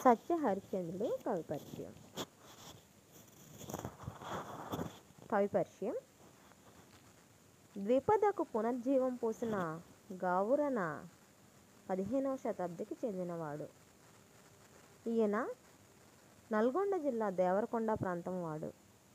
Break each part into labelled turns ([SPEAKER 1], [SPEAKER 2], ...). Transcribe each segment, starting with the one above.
[SPEAKER 1] సత్య హరిశ్చంద్రుడు కవి పరిచయం కవి పరిచయం ద్విపదకు పునర్జీవం పోసిన గావురన పదిహేనవ శతాబ్దికి చెందినవాడు ఈయన నల్గొండ జిల్లా దేవరకొండ ప్రాంతం వాడు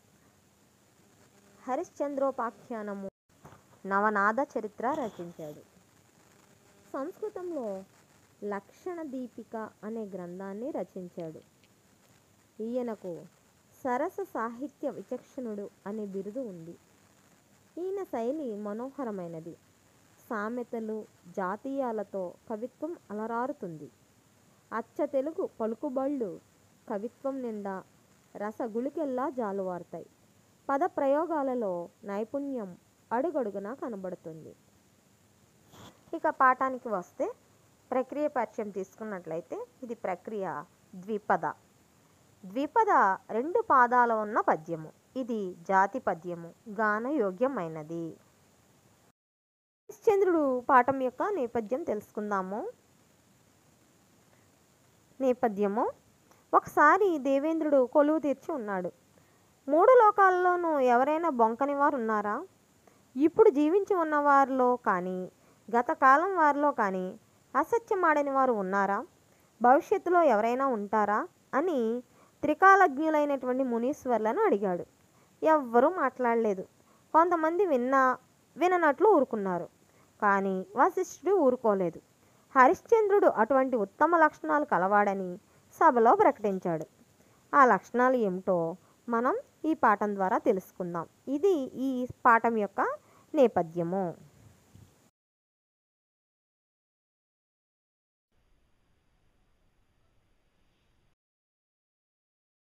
[SPEAKER 1] హరిశ్చంద్రోపాఖ్యానము నవనాద చరిత్ర రచించాడు సంస్కృతంలో లక్షణ దీపిక అనే గ్రంథాన్ని రచించాడు ఈయనకు సరస సాహిత్య విచక్షణుడు అనే బిరుదు ఉంది ఈయన శైలి మనోహరమైనది సామెతలు జాతీయాలతో కవిత్వం అలరారుతుంది అచ్చ తెలుగు పలుకుబళ్ళు కవిత్వం నిండా రసగుళికెల్లా జాలువారుతాయి పద ప్రయోగాలలో నైపుణ్యం అడుగడుగునా కనబడుతుంది ఇక పాఠానికి వస్తే ప్రక్రియ పరిచయం తీసుకున్నట్లయితే ఇది ప్రక్రియ ద్విపద ద్విపద రెండు పాదాల ఉన్న పద్యము ఇది జాతి పద్యము గాన యోగ్యమైనది హరిశ్చంద్రుడు పాఠం యొక్క నేపథ్యం తెలుసుకుందాము నేపథ్యము ఒకసారి దేవేంద్రుడు కొలువు తీర్చి ఉన్నాడు మూడు లోకాల్లోనూ ఎవరైనా బొంకని వారు ఉన్నారా ఇప్పుడు జీవించి ఉన్న వారిలో కానీ గత కాలం వారిలో కానీ అసత్యమాడని వారు ఉన్నారా భవిష్యత్తులో ఎవరైనా ఉంటారా అని త్రికాలజ్ఞులైనటువంటి మునీశ్వర్లను అడిగాడు ఎవ్వరూ మాట్లాడలేదు కొంతమంది విన్నా విననట్లు ఊరుకున్నారు కానీ వశిష్ఠుడు ఊరుకోలేదు హరిశ్చంద్రుడు అటువంటి ఉత్తమ లక్షణాలు కలవాడని సభలో ప్రకటించాడు ఆ లక్షణాలు ఏమిటో మనం ఈ పాఠం ద్వారా తెలుసుకుందాం ఇది ఈ పాఠం యొక్క నేపథ్యము